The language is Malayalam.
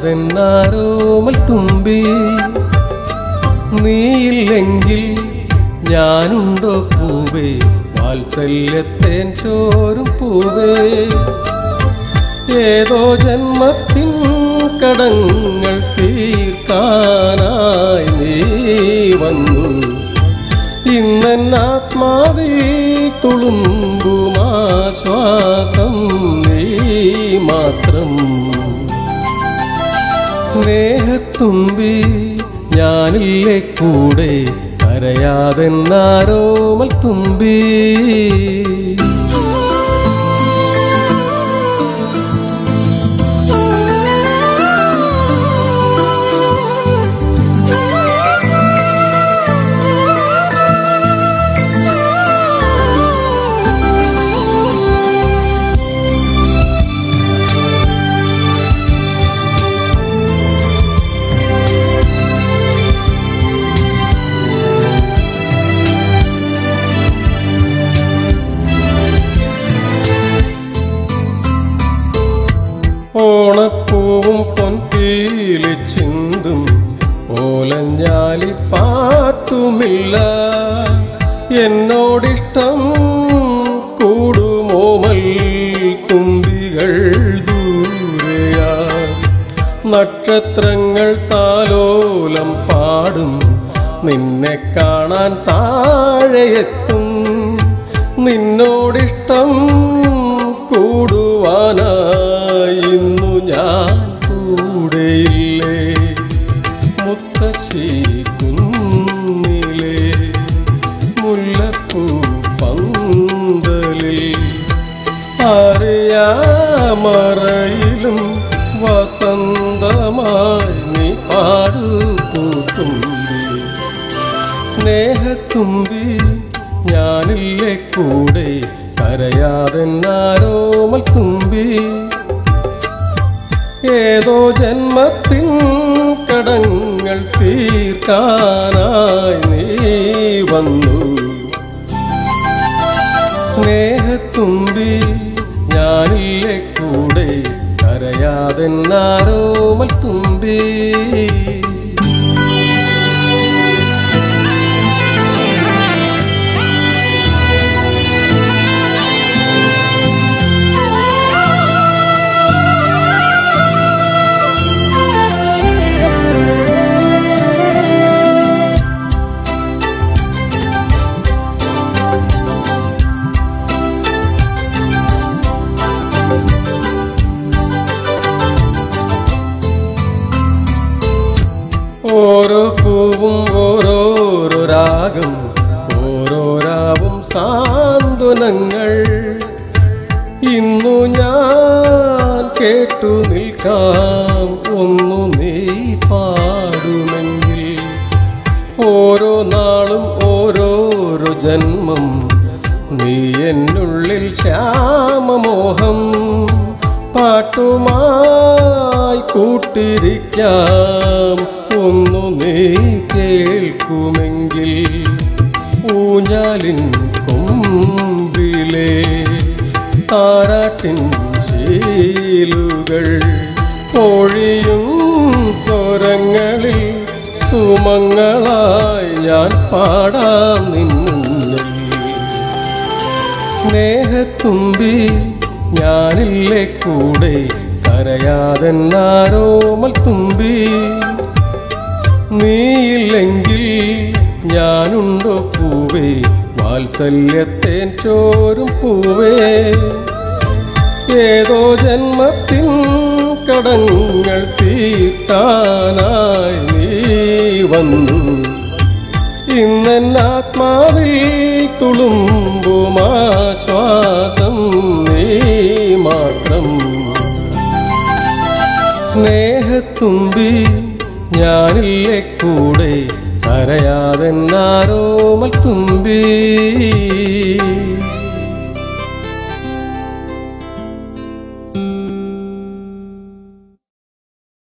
കരയാതെന്നാരോമൽ തുമ്പി നീയില്ലെങ്കിൽ ഞാനുണ്ടോ പൂവേ വാത്സല്യത്തേൻ ചോരും പൂവേ ഏതോ ജന്മത്തിൻ കടങ്ങൾ തീർക്കാനായി നീ വന്നു ഇന്നൻ ആത്മാവിൽ തുളുമ്പുമാശ്വാസം നീ മാത്രം സ്നേഹത്തുമ്പി ഞാനില്ലേ കൂടെ കരയാതെന്നാരോമൽ തുമ്പി ഓണപ്പൂവും പൊൻകീലി ചിന്തും ഓലഞ്ഞാലി പാട്ടുമില്ല എന്നോടിഷ്ടം കൂടുമോമൽ തുമ്പികൾ ദൂരെയാ നക്ഷത്രങ്ങൾ താലോലം പാടും നിന്നെ കാണാൻ താഴെയെത്തും നിന്നോടിഷ്ടം കൂടുവാനായി ഇന്നു ഞാൻ കൂടെയില്ലേ മുത്തശ്ശി കുന്നിലെ മുല്ലപ്പൂ പന്തലിൽ അറിയാമറയിലും വസന്തമായി നീ പാടു കൂട്ടുമ്പി സ്നേഹത്തുമ്പി ഞാനില്ലേ കൂടെ കരയാതെന്നാരോമൽ തുമ്പി ഏതോ ജന്മത്തിൻ കടങ്ങൾ തീർക്കാനായി നീ വന്നു സ്നേഹത്തുമ്പി ഞാനില്ലേ കൂടെ കരയാതെന്നാരോമൽ തുമ്പി ഓരോ പൂവും ഓരോരോ രാഗം ഓരോ രാവും സാന്ത്വനങ്ങൾ ഇന്നു ഞാൻ കേട്ടു നിൽക്കാം ഒന്നു നീ പാടുമെങ്കിൽ ഓരോ നാളും ഓരോരോ ജന്മം നീ എന്നുള്ളിൽ ശ്യാമമോഹം പാട്ടുമായി കൂട്ടിരിക്കാം ഒന്നു നീ കേൾക്കുമെങ്കിൽ ഊഞ്ഞാലിൻ കൊമ്പിലെ താരാട്ടിൻ ശീലുകൾ പൊഴിയും സ്വരങ്ങളിൽ സുമങ്ങളായി ഞാൻ പാടാം നിന്നുള്ളിൽ സ്നേഹത്തുമ്പി ഞാനില്ലേ കൂടെ കരയാതെന്നാരോമൽ തുമ്പി നീയില്ലെങ്കിൽ ഞാനുണ്ടോ പൂവേ വാത്സല്യത്തേൻ ചോരും പൂവേ ഏതോ ജന്മത്തിൻ കടങ്ങൾ തീർത്താനായി നീ വന്നു ഇന്നാത്മാവിൽ തുളുമ്പുമാശ്വാസം നീ മാത്രം സ്നേഹത്തുമ്പി ഞാനില്ലേ കൂടെ കരയാതെന്നാരോമൽ തുമ്പി